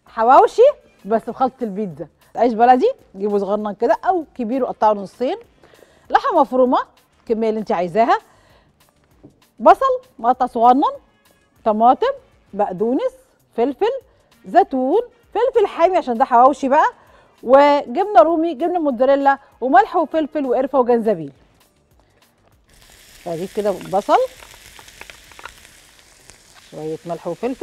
حواوشي بس بخلطه البيتزا عيش بلدي جيبه صغنن كده او كبير وقطعه نصين لحمه مفرومه الكميه اللي انت عايزاها بصل مقطع صغنن طماطم بقدونس فلفل زيتون فلفل حامي عشان ده حواوشي بقى وجبنه رومي جبنه موتزاريلا وملح وفلفل وقرفه وجنزبيل اجيب كده بصل شويه ملح وفلفل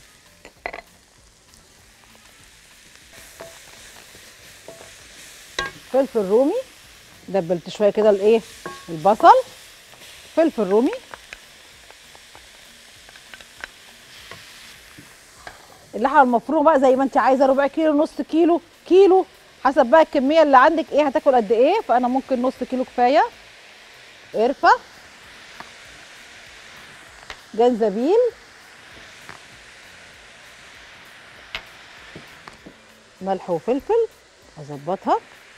فلفل رومي دبلت شويه كده الايه البصل فلفل رومي اللحمه المفرومه بقى زي ما انت عايزه ربع كيلو نص كيلو كيلو حسب بقى الكميه اللي عندك ايه هتاكل قد ايه فانا ممكن نص كيلو كفايه قرفه جنزبيل ملح وفلفل اظبطها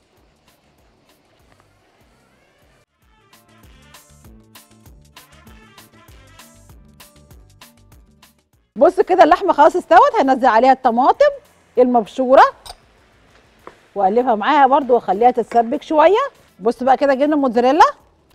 بص كده اللحمه خلاص استوت هنزل عليها الطماطم المبشوره واقلبها معاها برده واخليها تتسبك شويه بص بقى كده جبنه موتزاريلا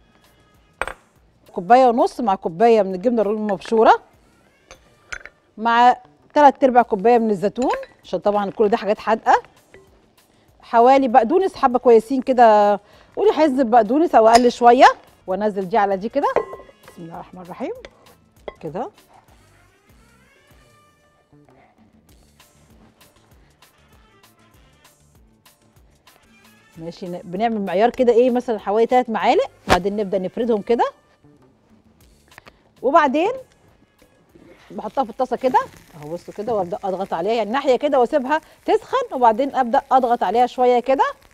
كوبايه ونص مع كوبايه من الجبنه الرومي المبشوره مع تلات ارباع كوبايه من الزيتون عشان طبعا كل ده حاجات حادقه حوالي بقدونس حبه كويسين كده قولي حزب بقدونس او اقل شويه وانزل دي على دي كده بسم الله الرحمن الرحيم كده ماشي ن- بنعمل معيار كده ايه مثلا حوالي 3 معالق بعدين نبدا نفردهم كده وبعدين بحطها في الطاسه كده اهو بصوا كده وابدا اضغط عليها يعني ناحيه كده واسيبها تسخن وبعدين ابدا اضغط عليها شويه كده